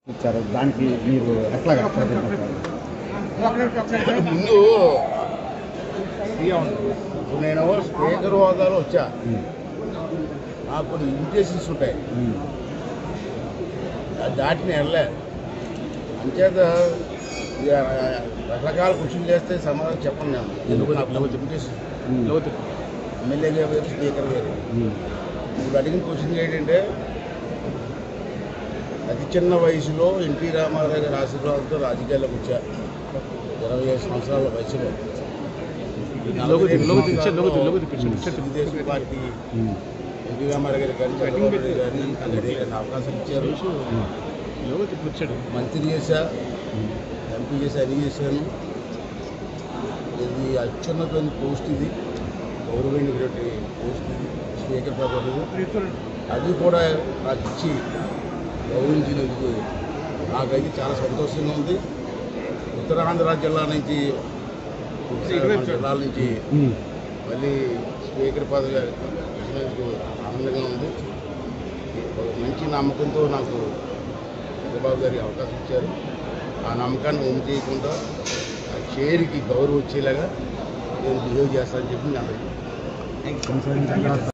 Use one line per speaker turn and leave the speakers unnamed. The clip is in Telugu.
ఇచ్చారు దానికి మీరు ఎట్లాగా ప్రతిపాదిస్తారు?
ముందు ఇప్పుడు నేను స్పీకర్ హోదాలో వచ్చా
ఉమ్,
నాకు కొన్ని ఇన్విటేషన్స్ ఉంటాయి
ఉమ్,
అది దాటిని వెళ్ళలే అంచేత ఇక రకరకాల క్వశ్చన్ చేస్తే సమాధానం చెప్పను నేను ఎందుకు నాకు లేకపోతే ఇన్విటేషన్
ఉమ్,
ఎమ్మెల్యేగా వేరు స్పీకర్ వేరు
ఉమ్,
ఇప్పుడు అడిగిన క్వశ్చన్ ఏంటంటే అతి చిన్న వయసులో ఎన్టీ రామారావు గారి ఆశీర్వాదంతో రాజకీయాల్లోకి వచ్చా ఇరవై ఐదు సంవత్సరాల వయసులో
లోగో తీ- లోగో తీ-
సంవత్సరాల్లో
లోగో తీ- లోగో తీపించండి.
తెలుగుదేశం పార్టీ
ఉమ్,
ఎన్టీ రామారావు గారి గారిని చంద్రబాబు నాయుడు గారిని అదే గారిని అవకాశం ఇచ్చారు
ఉమ్,
లోగో తిప్పి వచ్చాడు
మంత్రి చేశా
ఉమ్,
ఎంపీ చేసి అన్ని చేశాను ఇది అత్యున్నతమైన పోస్ట్ ఇది గౌరవమైనటువంటి పోస్ట్ ఇది స్పీకర్ పదవులు అది కూడా నాకు ఇచ్చి గౌరవించినందుకు నాకైతే చాలా సంతోషంగా ఉంది ఉత్తరాంధ్ర జిల్లా నుంచి ఉత్తరాంధ్ర జిల్లాల నుంచి
ఉమ్,
మళ్ళీ స్పీకర్ పదవి ఇచ్చినందుకు ఆనందంగా ఉంది ఒక మంచి నమ్మకంతో నాకు చంద్రబాబు గారికి అవకాశం ఇచ్చారు ఆ నమ్మకాన్ని ఒమ్ము చేయకుండా ఆ చైర్కి గౌరవం వచ్చేలాగా నేను బిహేవ్ చేస్తానని చెప్పి నేను అందరికీ
కొనసాగించండి.